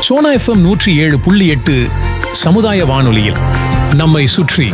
Sona FM நூற்றி ஏழு புள்ளி எட்டு சமுதாய வானொலியில் நம்மை சுற்றி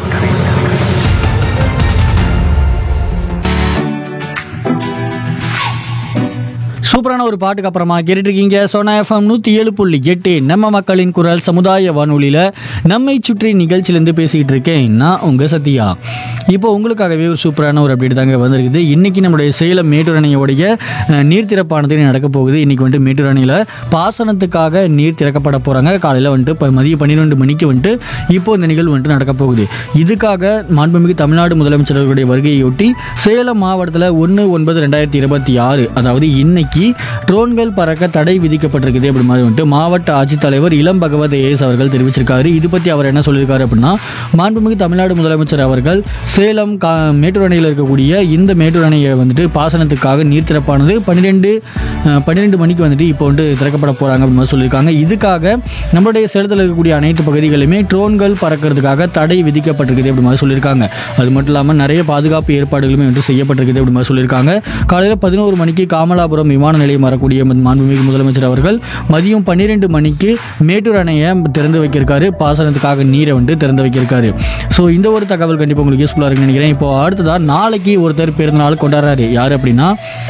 சூப்பரான ஒரு பாட்டுக்கு அப்புறமா கேட்டுட்டு இருக்கீங்க சோனா எஃப்எம் நூற்றி ஏழு புள்ளி எட்டு நம்ம மக்களின் குரல் சமுதாய வானொலியில் நம்மை சுற்றி நிகழ்ச்சியிலேருந்து பேசிக்கிட்டு இருக்கேன் நான் உங்கள் சத்யா இப்போ உங்களுக்காகவே ஒரு சூப்பரான ஒரு அப்டேட் தாங்க வந்திருக்குது இன்றைக்கி நம்முடைய சேலம் மேட்டூர் அணையோடைய அஹ், நீர் திறப்பானது நடக்க போகுது இன்றைக்கி வந்துட்டு மேட்டூர் அணையில் பாசனத்துக்காக நீர் திறக்கப்பட போகிறாங்க காலையில் வந்துட்டு இப்போ மதியம் பன்னிரெண்டு மணிக்கு வந்துட்டு இப்போ இந்த நிகழ்வு வந்துட்டு நடக்க போகுது இதுக்காக மாண்புமிகு தமிழ்நாடு முதலமைச்சர் அவர்களுடைய வருகையொட்டி சேலம் மாவட்டத்தில் ஒன்று ஒன்பது ரெண்டாயிரத்தி இருபத்தி ஆறு அதாவது இன்னைக்கு ட்ரோன்கள் பறக்க தடை விதிக்கப்பட்டிருக்குது அப்படி மாதிரி வந்துட்டு மாவட்ட ஆட்சித்தலைவர் இளம் பகவத் ஏஎஸ் அவர்கள் தெரிவிச்சிருக்காரு இது பற்றி அவர் என்ன சொல்லியிருக்காரு அப்படின்னா மாண்புமிகு தமிழ்நாடு முதலமைச்சர் அவர்கள் சேலம் கா மேட்டூர் அணையில் இருக்கக்கூடிய இந்த மேட்டூர் அணையை வந்துட்டு பாசனத்துக்காக நீர் திறப்பானது பன்னிரெண்டு பன்னிரெண்டு மணிக்கு வந்துட்டு இப்போ வந்துட்டு திறக்கப்பட போகிறாங்க அப்படின்னு மாதிரி சொல்லியிருக்காங்க இதுக்காக நம்மளுடைய சேலத்தில் இருக்கக்கூடிய அனைத்து பகுதிகளிலுமே ட்ரோன்கள் பறக்கிறதுக்காக தடை விதிக்கப்பட்டிருக்குது அப்படி மாதிரி சொல்லியிருக்காங்க அது மட்டும் இல்லாமல் நிறைய பாதுகாப்பு ஏற்பாடுகளுமே வந்து செய்யப்பட்டிருக்குது அப்படி மாதிரி சொல்லியிருக்காங்க காலையில் பதினோரு மணிக்கு காமலாபுரம் விமான நிலையம் வரக்கூடிய ம- மாண்புமிகு முதலமைச்சர் அவர்கள் மதியம் பன்னிரெண்டு மணிக்கு மேட்டூர் அணையை திறந்து வைக்கிருக்காரு பாசனத்துக்காக நீரை வந்து திறந்து வைக்கிருக்காரு ஸோ இந்த ஒரு தகவல் கண்டிப்பாக உங்களுக்கு யூஸ்ஃபுல்லாக இருக்குன்னு நினைக்கிறேன் இப்போ அடுத்ததாக நாளைக்கு ஒருத்தர் பிறந்த நாள் கொண்டாடுறாரு யார் அப்படின்னா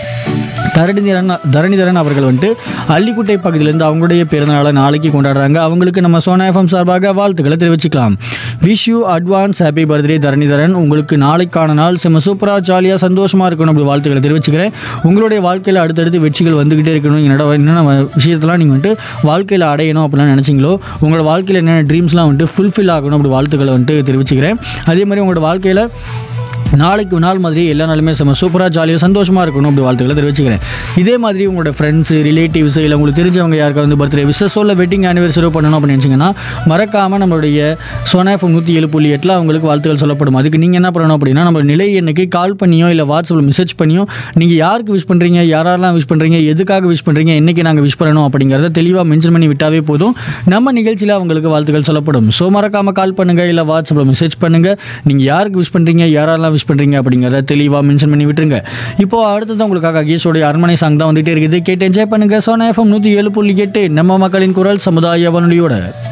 தரணிதரன் தரணிதரன் அவர்கள் வந்துட்டு அள்ளிக்குட்டை பகுதியிலேருந்து அவங்களுடைய பிறந்தநாளை நாளைக்கு கொண்டாடுறாங்க அவங்களுக்கு நம்ம சோனா எஃப்எம் சார்பாக வாழ்த்துக்களை தெரிவிச்சுக்கலாம் wish you advance happy birthday Dharanidharan உங்களுக்கு நாளைக்கான நாள் செம்ம சூப்பராக ஜாலியாக சந்தோஷமாக இருக்கணும் அப்படி வாழ்த்துக்களை தெரிவிச்சுக்கிறேன் உங்களுடைய வாழ்க்கையில் அடுத்தடுத்து வெற்றிகள் வந்துக்கிட்டே இருக்கணும் என்னோட என்னென்ன வ- விஷயத்தெல்லாம் நீங்கள் வந்துட்டு வாழ்க்கையில் அடையணும் அப்படிலாம் நினச்சிங்களோ உங்களோட வாழ்க்கையில் என்னென்ன ட்ரீம்ஸ்லாம் வந்துட்டு ஃபுல்ஃபில் ஆகணும் அப்படி வாழ்த்துக்களை வந்துட்டு தெரிவிச்சுக்கிறேன் அதே மாதிரி உங்களோட வாழ்க்கையில் நாளைக்கு நாள் மாதிரி எல்லா நாளுமே செம்ம சூப்பராக ஜாலியாக சந்தோஷமாக இருக்கணும் அப்படி வாழ்த்துக்களை தெரிவிச்சுக்கிறேன் இதே மாதிரி உங்களோட ஃப்ரெண்ட்ஸு ரிலேட்டிவ்ஸ் இல்லை உங்களுக்கு தெரிஞ்சவங்க யாருக்கா வந்து பர்த்டே விசஸோ இல்லை வெட்டிங் ஆனிவர்சரியோ பண்ணணும் அப்படின்னு நினச்சிங்கன்னா மறக்காமல் நம்மளுடைய சோனாஃபம் நூற்றி ஏழு புள்ளி எட்டில் அவங்களுக்கு வாழ்த்துக்கள் சொல்லப்படும் அதுக்கு நீங்கள் என்ன பண்ணணும் அப்படின்னா நம்ம நிலை எண்ணுக்கு கால் பண்ணியோ இல்லை வாட்ஸ்அப்பில் மெசேஜ் பண்ணியோ நீங்கள் யாருக்கு விஷ் பண்ணுறீங்க யாரெல்லாம் விஷ் பண்ணுறீங்க எதுக்காக விஷ் பண்ணுறீங்க என்னைக்கு நாங்கள் விஷ் பண்ணணும் அப்படிங்கிறத தெளிவாக மென்ஷன் பண்ணி விட்டாவே போதும் நம்ம நிகழ்ச்சியில் அவங்களுக்கு வாழ்த்துக்கள் சொல்லப்படும் ஸோ மறக்காமல் கால் பண்ணுங்கள் இல்லை வாட்ஸ்அப்பில் மெசேஜ் பண்ணுங்கள் நீங்கள் யாருக்கு விஷ் பண்ணுறீங்க யாரெல்லாம் விஷ் பண்ணுறீங்க அப்படிங்கிறத தெளிவாக மென்ஷன் பண்ணி விட்டுருங்க இப்போ அடுத்தது உங்களுக்காக கீஷோடைய அரண்மனை சாங் தான் வந்துட்டே இருக்குது கேட்டு என்ஜாய் பண்ணுங்கள் சோனா எஃப்எம் நூற்றி ஏழு புள்ளி எட்டு நம்ம மக்களின் குரல் சமுதாய வானொலியோட